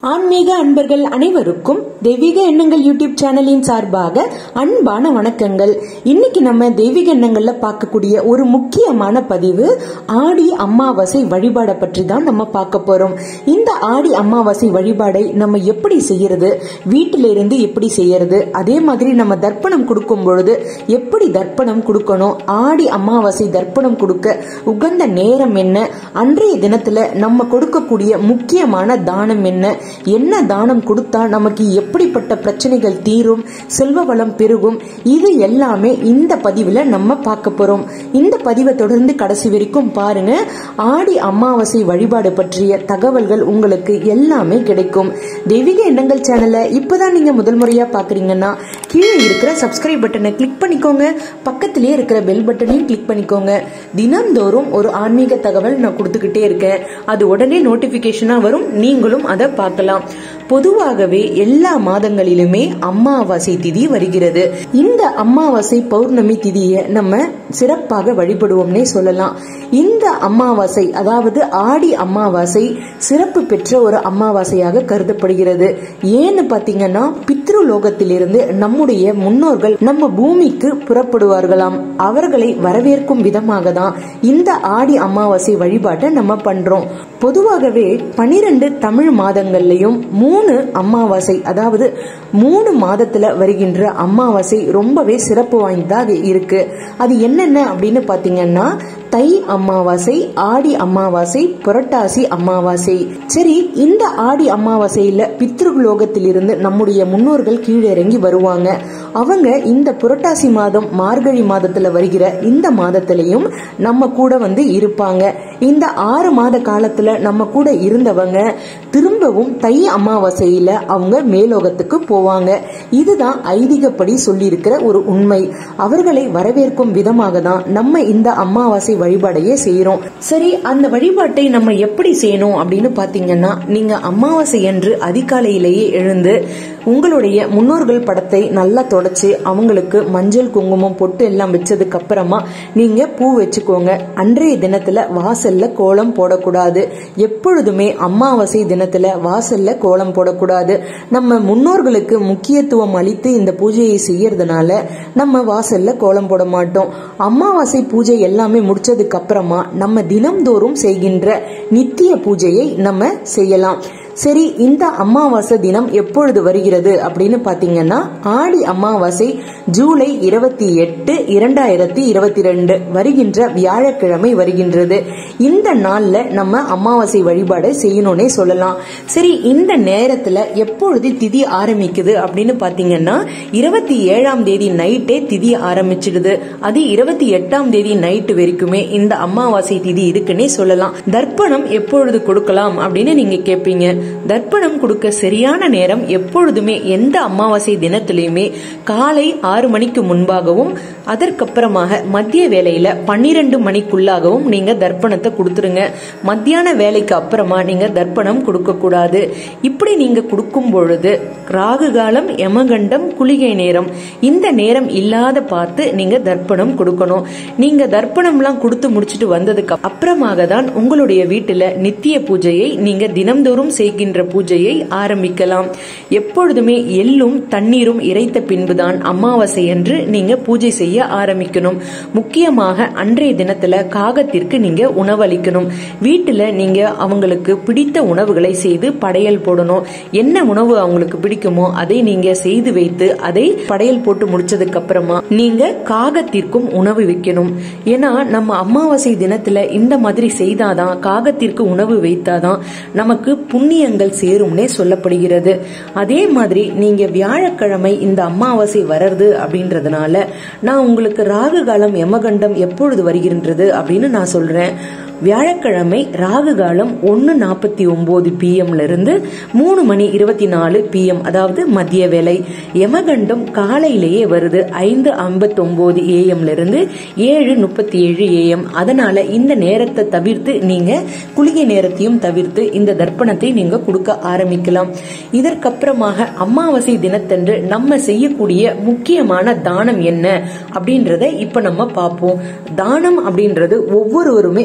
ஆன்மீக அன்பர்கள் அனைவருக்கும் தெய்வீக எண்ணங்கள் யூடியூப் சேனலின் சார்பாக அன்பான வணக்கங்கள் இன்னைக்கு நம்ம தெய்வீக எண்ணங்கள்ல பார்க்கக்கூடிய ஒரு முக்கியமான பதிவு ஆடி அமாவாசை வழிபாடை பற்றி தான் நம்ம பார்க்க போறோம் இந்த ஆடி அமாவாசை வழிபாடை நம்ம எப்படி செய்யறது வீட்டில இருந்து எப்படி செய்யறது அதே மாதிரி நம்ம தர்ப்பணம் கொடுக்கும் பொழுது எப்படி தர்ப்பணம் கொடுக்கணும் ஆடி அமாவாசை தர்ப்பணம் கொடுக்க உகந்த நேரம் என்ன அன்றைய தினத்துல நம்ம கொடுக்கக்கூடிய முக்கியமான தானம் என்ன என்ன தானம் கொடுத்தா நமக்கு எப்படிப்பட்ட பிரச்சனைகள் தீரும் செல்வ வளம் பெருகும் இது எல்லாமே இந்த பதிவுல நம்ம பார்க்க போறோம் இந்த பதிவை தொடர்ந்து கடைசி வரைக்கும் பாருங்க ஆடி அமாவாசை வழிபாடு பற்றிய தகவல்கள் உங்களுக்கு எல்லாமே கிடைக்கும் தெய்வீக எண்ணங்கள் சேனலை இப்பதான் நீங்க முதல் முறையா பாக்குறீங்கன்னா கீழே இருக்கிற சப்ஸ்கிரைப் பட்டனை கிளிக் பண்ணிக்கோங்க பக்கத்திலேயே இருக்கிற பெல் பட்டனையும் கிளிக் பண்ணிக்கோங்க தினந்தோறும் ஒரு ஆன்மீக தகவல் நான் கொடுத்துக்கிட்டே இருக்கேன் அது உடனே நோட்டிபிகேஷனா வரும் நீங்களும் அதை பார்க்கலாம் பொதுவாகவே எல்லா மாதங்களிலுமே அமாவாசை திதி வருகிறது இந்த அமாவாசை பௌர்ணமி திதியை நம்ம சிறப்பாக வழிபடுவோம்னே சொல்லலாம் இந்த அமாவாசை அதாவது ஆடி அமாவாசை சிறப்பு பெற்ற ஒரு அமாவாசையாக கருதப்படுகிறது ஏன்னு பாத்தீங்கன்னா பித்ரு லோகத்திலிருந்து நம்முடைய முன்னோர்கள் நம்ம பூமிக்கு புறப்படுவார்களாம் அவர்களை வரவேற்கும் விதமாக தான் இந்த ஆடி அமாவாசை வழிபாட்டை நம்ம பண்றோம் பொதுவாகவே பனிரெண்டு தமிழ் மாதங்கள்லயும் மூணு அமாவாசை அதாவது மூணு மாதத்துல வருகின்ற அமாவாசை ரொம்பவே சிறப்பு வாய்ந்ததாக இருக்கு அது என்னென்ன அப்படின்னு பாத்தீங்கன்னா தை அமாவாசை ஆடி அமாவாசை புரட்டாசி அமாவாசை சரி இந்த ஆடி அமாவாசையில பித்ருலோகத்திலிருந்து நம்முடைய முன்னோர்கள் கீழிறங்கி வருவாங்க அவங்க இந்த புரட்டாசி மாதம் மார்கழி மாதத்துல வருகிற இந்த மாதத்திலையும் நம்ம கூட வந்து இருப்பாங்க இந்த ஆறு மாத காலத்துல நம்ம கூட இருந்தவங்க திரும்பவும் தை அமாவாசையில அவங்க மேலோகத்துக்கு போவாங்க இதுதான் ஐதீகப்படி சொல்லியிருக்கிற ஒரு உண்மை அவர்களை வரவேற்கும் விதமாக தான் நம்ம இந்த அமாவாசை வழிபாடையே செய்யறோம் சரி அந்த வழிபாட்டை நம்ம எப்படி செய்யணும் அப்படின்னு பாத்தீங்கன்னா நீங்க அமாவாசை என்று அதிகாலையிலேயே எழுந்து உங்களுடைய முன்னோர்கள் படத்தை நல்லா தொடச்சு அவங்களுக்கு மஞ்சள் குங்குமம் பொட்டு எல்லாம் வச்சதுக்கு அப்புறமா நீங்க பூ வச்சுக்கோங்க அன்றைய தினத்துல வாசல்ல கோலம் போடக்கூடாது எப்பொழுதுமே அமாவாசை தினத்துல வாசல்ல கோலம் போடக்கூடாது நம்ம முன்னோர்களுக்கு முக்கியத்துவம் அளித்து இந்த பூஜையை செய்யறதுனால நம்ம வாசல்ல கோலம் போட மாட்டோம் அமாவாசை பூஜை எல்லாமே முடிச்சதுக்கு அப்புறமா நம்ம தினம்தோறும் செய்கின்ற நித்திய பூஜையை நம்ம செய்யலாம் சரி இந்த அமாவாசை தினம் எப்பொழுது வருகிறது அப்படின்னு பாத்தீங்கன்னா ஆடி அமாவாசை ஜூலை இருபத்தி எட்டு இரண்டாயிரத்தி இருபத்தி ரெண்டு வருகின்ற வியாழக்கிழமை வருகின்றது இந்த நாள்ல நம்ம அமாவாசை வழிபாடு செய்யணும்னே சொல்லலாம் சரி இந்த நேரத்துல எப்பொழுது திதி ஆரம்பிக்குது அப்படின்னு பாத்தீங்கன்னா இருபத்தி ஏழாம் தேதி நைட்டே திதி ஆரம்பிச்சிடுது அது இருபத்தி எட்டாம் தேதி நைட்டு வரைக்குமே இந்த அமாவாசை திதி இருக்குன்னே சொல்லலாம் தர்ப்பணம் எப்பொழுது கொடுக்கலாம் அப்படின்னு நீங்க கேட்பீங்க தர்ப்பணம் கொடுக்க சரியான நேரம் எப்பொழுதுமே எந்த அமாவாசை தினத்திலையுமே காலை ஆறு மணிக்கு முன்பாகவும் அதற்கப்புறமாக மத்திய வேலையில பன்னிரண்டு மணிக்குள்ளாகவும் நீங்க தர்ப்பணத்தை கொடுத்துருங்க மத்தியான வேலைக்கு அப்புறமா நீங்க தர்ப்பணம் கொடுக்க கூடாது இப்படி நீங்க கொடுக்கும் பொழுது ராகு காலம் யமகண்டம் குளிகை நேரம் இந்த நேரம் இல்லாத பார்த்து நீங்க தர்ப்பணம் கொடுக்கணும் நீங்க தர்ப்பணம்லாம் கொடுத்து முடிச்சுட்டு வந்ததுக்கு அப்புறமாக தான் உங்களுடைய வீட்டுல நித்திய பூஜையை நீங்க தினம்தோறும் செய்கின்ற பூஜையை ஆரம்பிக்கலாம் எப்பொழுதுமே எள்ளும் தண்ணீரும் இறைத்த பின்புதான் அமாவாசை என்று நீங்க பூஜை செய்ய ஆரம்பிக்கணும் முக்கியமாக அன்றைய தினத்துல காகத்திற்கு நீங்க உணவளிக்கணும் வீட்டுல நீங்க அவங்களுக்கு பிடித்த உணவுகளை செய்து படையல் போடணும் என்ன உணவு அவங்களுக்கு பிடிக்குமோ அதை நீங்க செய்து வைத்து அதை படையல் போட்டு முடிச்சதுக்கு அப்புறமா நீங்க காகத்திற்கும் உணவு வைக்கணும் ஏன்னா நம்ம அமாவாசை தினத்துல இந்த மாதிரி செய்தாதான் காகத்திற்கு உணவு வைத்தாதான் நமக்கு புண்ணியங்கள் சேரும்னே சொல்லப்படுகிறது அதே மாதிரி நீங்க வியாழக்கிழமை இந்த அமாவாசை வர்றது அப்படின்றதுனால நான் உங்களுக்கு ராகு காலம் யமகண்டம் எப்பொழுது வருகின்றது அப்படின்னு நான் சொல்றேன் வியாழக்கிழமை ராகு காலம் ஒன்று நாற்பத்தி ஒன்பது பிஎம்ல இருந்து மூணு மணி இருபத்தி நாலு பிஎம் அதாவது மதிய வேலை யமகண்டம் காலையிலேயே வருது ஐந்து ஐம்பத்தி ஒன்பது ஏஎம்ல இருந்து ஏழு முப்பத்தி ஏழு ஏஎம் அதனால இந்த நேரத்தை தவிர்த்து நீங்க குளிகை நேரத்தையும் தவிர்த்து இந்த தர்ப்பணத்தை நீங்க கொடுக்க ஆரம்பிக்கலாம் இதற்கப்புறமாக அமாவாசை தினத்தன்று நம்ம செய்யக்கூடிய முக்கியமான தானம் என்ன அப்படின்றத இப்ப நம்ம பார்ப்போம் தானம் அப்படின்றது ஒவ்வொருவருமே செய்யக்கூடிய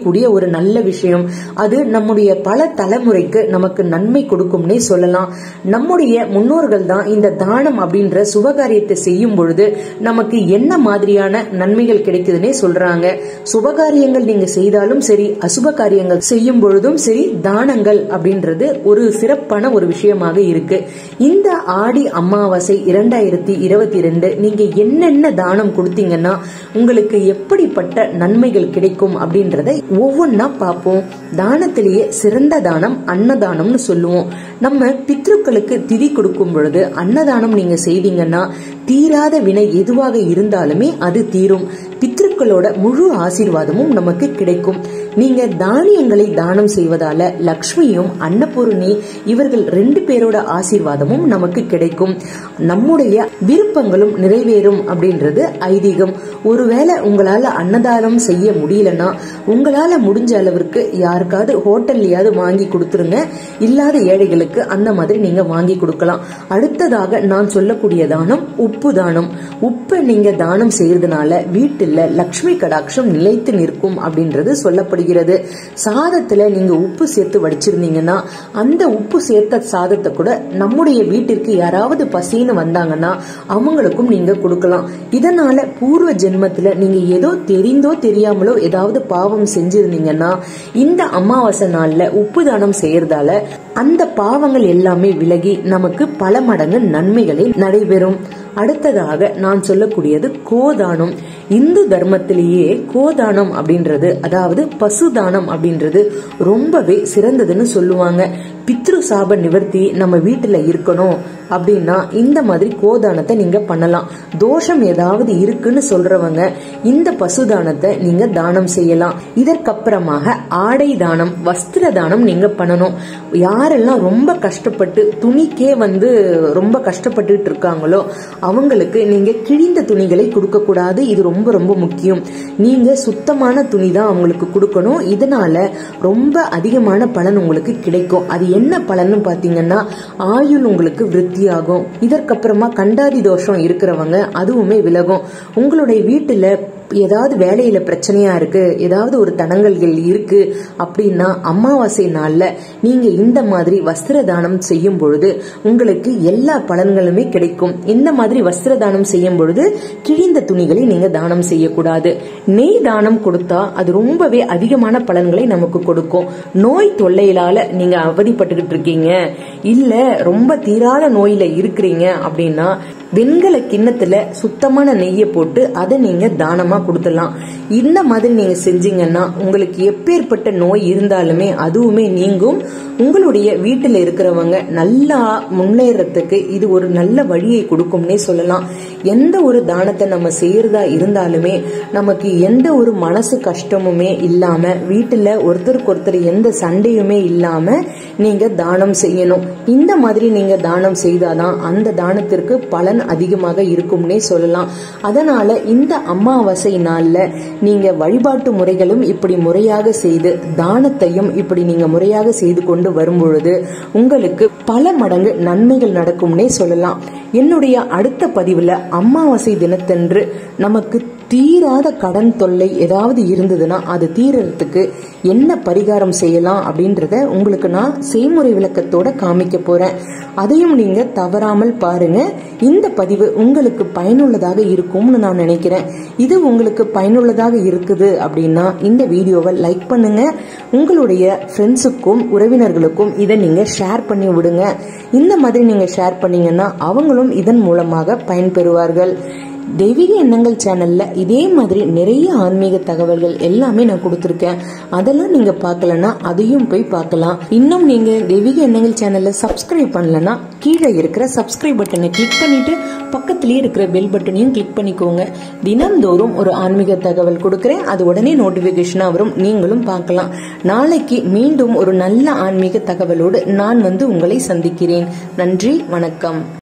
செய்யக்கூடிய ஒரு நல்ல விஷயம் அது நம்முடைய பல தலைமுறைக்கு நமக்கு நன்மை கொடுக்கும்னே சொல்லலாம் நம்முடைய முன்னோர்கள் தான் இந்த தானம் அப்படின்ற சுபகாரியத்தை செய்யும் பொழுது நமக்கு என்ன மாதிரியான நன்மைகள் கிடைக்குதுன்னே சொல்றாங்க சுபகாரியங்கள் நீங்க செய்தாலும் சரி அசுப காரியங்கள் செய்யும் பொழுதும் சரி தானங்கள் அப்படின்றது ஒரு சிறப்பான ஒரு விஷயமாக இருக்கு இந்த ஆடி அமாவாசை இரண்டாயிரத்தி இருபத்தி ரெண்டு நீங்க என்னென்ன தானம் கொடுத்தீங்கன்னா உங்களுக்கு எப்படிப்பட்ட நன்மைகள் கிடைக்கும் அப்படின்றத ஒவ்வொன்னா பார்ப்போம் தானத்திலேயே சிறந்த தானம் அன்னதானம்னு சொல்லுவோம் நம்ம பித்ருக்களுக்கு திதி கொடுக்கும் பொழுது அன்னதானம் நீங்க செய்தீங்கன்னா தீராத வினை எதுவாக இருந்தாலுமே அது தீரும் பித்ருக்களோட முழு ஆசீர்வாதமும் நமக்கு கிடைக்கும் நீங்க தானியங்களை தானம் செய்வதால லக்ஷ்மியும் அன்னபூர்ணி இவர்கள் ரெண்டு பேரோட ஆசீர்வாதமும் நமக்கு கிடைக்கும் நம்முடைய விருப்பங்களும் நிறைவேறும் அப்படின்றது ஐதீகம் ஒருவேளை உங்களால அன்னதானம் செய்ய முடியலன்னா உங்களால முடிஞ்ச அளவிற்கு யாருக்காவது ஹோட்டல்லையாவது வாங்கி கொடுத்துருங்க இல்லாத ஏழைகளுக்கு அந்த மாதிரி நீங்க வாங்கி கொடுக்கலாம் அடுத்ததாக நான் சொல்லக்கூடிய தானம் உப்பு தானம் உப்பை நீங்க தானம் செய்யறதுனால வீட்டுல லக்ஷ்மி கடாட்சம் நிலைத்து நிற்கும் அப்படின்றது சொல்லப்படுகிறது சாதத்துல நீங்க உப்பு சேர்த்து வடிச்சிருந்தீங்கன்னா அந்த உப்பு சேர்த்த சாதத்தை கூட நம்முடைய வீட்டிற்கு யாராவது பசின்னு வந்தாங்கன்னா அவங்களுக்கும் நீங்க கொடுக்கலாம் இதனால பூர்வ ஜென்மத்துல நீங்க ஏதோ தெரிந்தோ தெரியாமலோ ஏதாவது பாவம் செஞ்சிருந்தீங்கன்னா இந்த அமாவாசை நாள்ல உப்பு தானம் செய்யறதால அந்த பாவங்கள் எல்லாமே விலகி நமக்கு பல மடங்கு நன்மைகளை நடைபெறும் அடுத்ததாக நான் சொல்லக்கூடியது கோதானம் இந்து தர்மத்திலேயே கோதானம் அப்படின்றது அதாவது பசுதானம் அப்படின்றது ரொம்பவே சிறந்ததுன்னு சொல்லுவாங்க பித்ரு சாப நிவர்த்தி நம்ம வீட்டுல இருக்கணும் அப்படின்னா இந்த மாதிரி கோதானத்தை நீங்க பண்ணலாம் தோஷம் ஏதாவது இருக்குன்னு சொல்றவங்க இந்த பசுதானத்தை நீங்க தானம் செய்யலாம் இதற்கப்புறமாக ஆடை தானம் வஸ்திர தானம் நீங்க பண்ணணும் யாரெல்லாம் ரொம்ப கஷ்டப்பட்டு துணிக்கே வந்து ரொம்ப கஷ்டப்பட்டுட்டு இருக்காங்களோ அவங்களுக்கு நீங்க கிழிந்த துணிகளை கொடுக்க கூடாது இது ரொம்ப ரொம்ப முக்கியம் நீங்க சுத்தமான துணி தான் அவங்களுக்கு கொடுக்கணும் இதனால ரொம்ப அதிகமான பலன் உங்களுக்கு கிடைக்கும் அது என்ன பலன்னு பாத்தீங்கன்னா ஆயுள் உங்களுக்கு விருத்தியாகும் இதற்கப்புறமா கண்டாதி தோஷம் இருக்கிறவங்க அதுவுமே விலகும் உங்களுடைய வீட்டுல ஏதாவது வேலையில பிரச்சனையா இருக்கு ஏதாவது ஒரு தடங்கல்கள் இருக்கு அப்படின்னா அமாவாசை நாள்ல நீங்க இந்த மாதிரி வஸ்திர தானம் செய்யும் பொழுது உங்களுக்கு எல்லா பலன்களுமே கிடைக்கும் இந்த மாதிரி வஸ்திர தானம் செய்யும் பொழுது கிழிந்த துணிகளை நீங்க தானம் செய்யக்கூடாது நெய் தானம் கொடுத்தா அது ரொம்பவே அதிகமான பலன்களை நமக்கு கொடுக்கும் நோய் தொல்லையிலால நீங்க அவதிப்பட்டுக்கிட்டு இருக்கீங்க இல்ல ரொம்ப தீராத நோயில இருக்கிறீங்க அப்படின்னா வெண்கல கிண்ணத்துல சுத்தமான நெய்யை போட்டு அதை நீங்க தானமா கொடுத்துடலாம் இந்த மாதிரி நீங்க செஞ்சீங்கன்னா உங்களுக்கு எப்பேற்பட்ட நோய் இருந்தாலுமே அதுவுமே நீங்கும் உங்களுடைய வீட்டுல இருக்கிறவங்க நல்லா முன்னேறத்துக்கு இது ஒரு நல்ல வழியை கொடுக்கும்னே சொல்லலாம் எந்த ஒரு தானத்தை நம்ம செய்யறதா இருந்தாலுமே நமக்கு எந்த ஒரு மனசு கஷ்டமுமே இல்லாம வீட்டுல ஒருத்தருக்கு ஒருத்தர் எந்த சண்டையுமே இல்லாம நீங்க தானம் செய்யணும் இந்த மாதிரி நீங்க தானம் செய்தாதான் அந்த தானத்திற்கு பலன் அதிகமாக இருக்கும்னே சொல்லலாம் அதனால இந்த அமாவாசை நாள்ல நீங்க வழிபாட்டு முறைகளும் இப்படி முறையாக செய்து தானத்தையும் இப்படி நீங்க முறையாக செய்து கொண்டு வரும் பொழுது உங்களுக்கு பல மடங்கு நன்மைகள் நடக்கும்னே சொல்லலாம் என்னுடைய அடுத்த பதிவுல அமாவாசை தினத்தன்று நமக்கு தீராத கடன் தொல்லை ஏதாவது இருந்ததுன்னா அது தீரறதுக்கு என்ன பரிகாரம் செய்யலாம் அப்படின்றத உங்களுக்கு நான் செய்முறை விளக்கத்தோட காமிக்க போறேன் அதையும் நீங்க தவறாமல் பாருங்க இந்த பதிவு உங்களுக்கு பயனுள்ளதாக இருக்கும்னு நான் நினைக்கிறேன் இது உங்களுக்கு பயனுள்ளதாக இருக்குது அப்படின்னா இந்த வீடியோவை லைக் பண்ணுங்க உங்களுடைய ஃப்ரெண்ட்ஸுக்கும் உறவினர்களுக்கும் இதை நீங்க ஷேர் பண்ணி விடுங்க இந்த மாதிரி நீங்க ஷேர் பண்ணீங்கன்னா அவங்களும் இதன் மூலமாக பயன்பெறுவார்கள் தெய்வீக எண்ணங்கள் சேனல்ல இதே மாதிரி நிறைய ஆன்மீக தகவல்கள் எல்லாமே நான் கொடுத்துருக்கேன் அதெல்லாம் நீங்க பார்க்கலன்னா அதையும் போய் பார்க்கலாம் இன்னும் நீங்க தெய்வீக எண்ணங்கள் சேனல்ல சப்ஸ்கிரைப் பண்ணலன்னா கீழே இருக்கிற சப்ஸ்கிரைப் பட்டனை கிளிக் பண்ணிட்டு பக்கத்திலேயே இருக்கிற பெல் பட்டனையும் கிளிக் பண்ணிக்கோங்க தினந்தோறும் ஒரு ஆன்மீக தகவல் கொடுக்குறேன் அது உடனே நோட்டிபிகேஷனா வரும் நீங்களும் பார்க்கலாம் நாளைக்கு மீண்டும் ஒரு நல்ல ஆன்மீக தகவலோடு நான் வந்து உங்களை சந்திக்கிறேன் நன்றி வணக்கம்